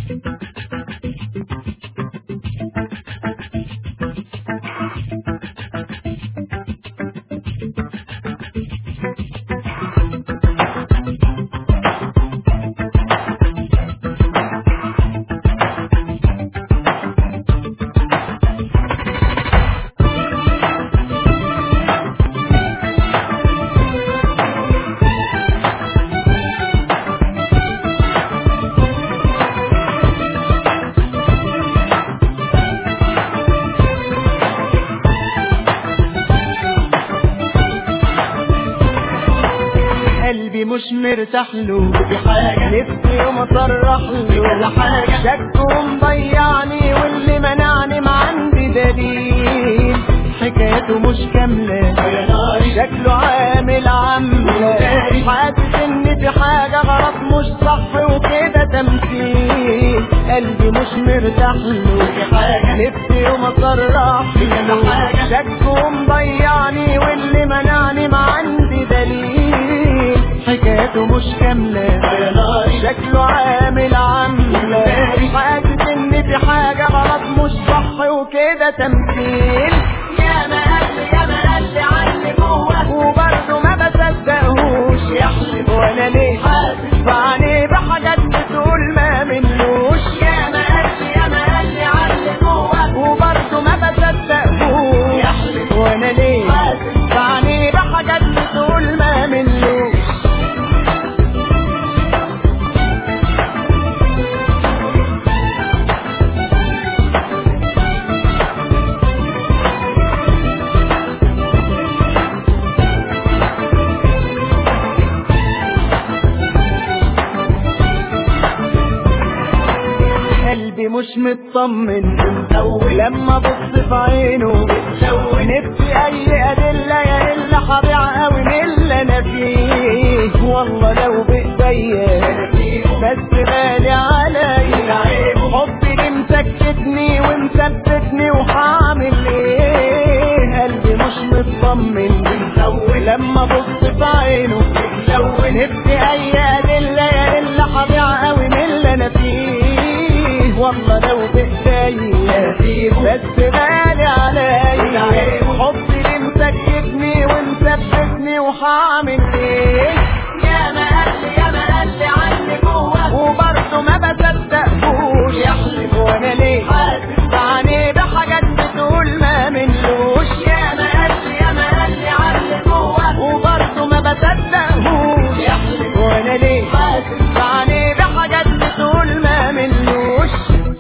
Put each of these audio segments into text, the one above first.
قلبي مش مرتاح له في حاجة نفسي يوم اصرح له حاجة شك ومضيعني واللي منعني ما عندي دليل حكايته مش كاملة شكله عامل عاملة حاسس ان في حاجة غلط مش صح وكده تمثيل قلبي مش مرتاح له في حاجة نفسي يوم اصرح له شك ومضيعني واللي منعني ما عندي دليل حكايته مش كاملة شكله عامل عاملة حاسس ان في حاجة غلط مش صح وكده تمثيل يا ما قال يا ما قال عني جوه وبرضه ما بصدقهوش يحلف وانا ليه حاسس بعينيه بحاجات بتقول ما منوش يا ما قال يا ما قال عني جوه وبرضه ما بصدقهوش يحلف وانا ليه حاسس بعينيه بحاجات بتقول ما منوش قلبي مش مطمن لما ابص في عينه نفسي اي ادله يا الا هضيع قوي من اللي انا فيه والله لو بايديا بس غالي عليا حبي اللي مسكتني ومثبتني وهعمل ايه قلبي مش مطمن لما ابص في عينه نفسي اي ادله يا الا هضيع قوي من اللي انا فيه والله لو بايديا بس غالي عليا حبي اللي مسكتني ومثبتني وهعمل ايه يا ما قال يا ما قال عني جوه وبرضه ما بصدقهوش يحلف وانا ليه حاسس بعينيه بحاجات بتقول ما منلوش يا ما قال يا ما قال عني جوه وبرضه ما بصدقهوش يحلف وانا ليه حاسس بعينيه بحاجات بتقول ما منلوش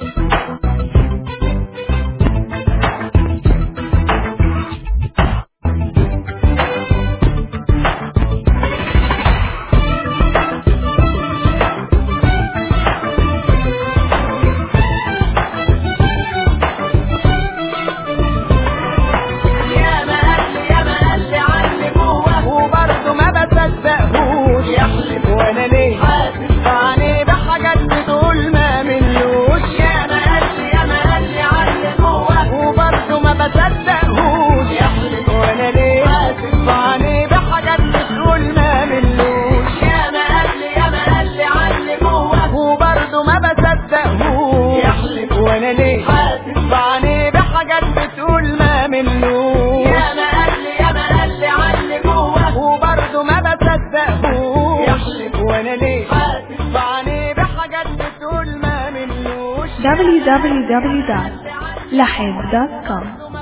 يا ما قال يا ما قال عني جوه وبرضه ما بصدقهوش يحلف وانا ليه حاسس بعينيه بحاجات بتقول ما منلوش يا ما قال يا ما قال عني جوه وبرضه ما بصدقهوش يحلف وانا ليه حاسس بعينيه بحاجات بتقول ما منلوش يا ما قال يا ما قال عني جوه وبرضه ما بصدقهوش يحلف وانا ليه حاسس بعينيه بحاجات بتقول ما منلوش يا ما قال يا ما قال عني جوه وبرضه ما بصدقهوش يحلف وانا ليه حاسس بعينيه بحاجات بتقول ما منلوش www.lahib.com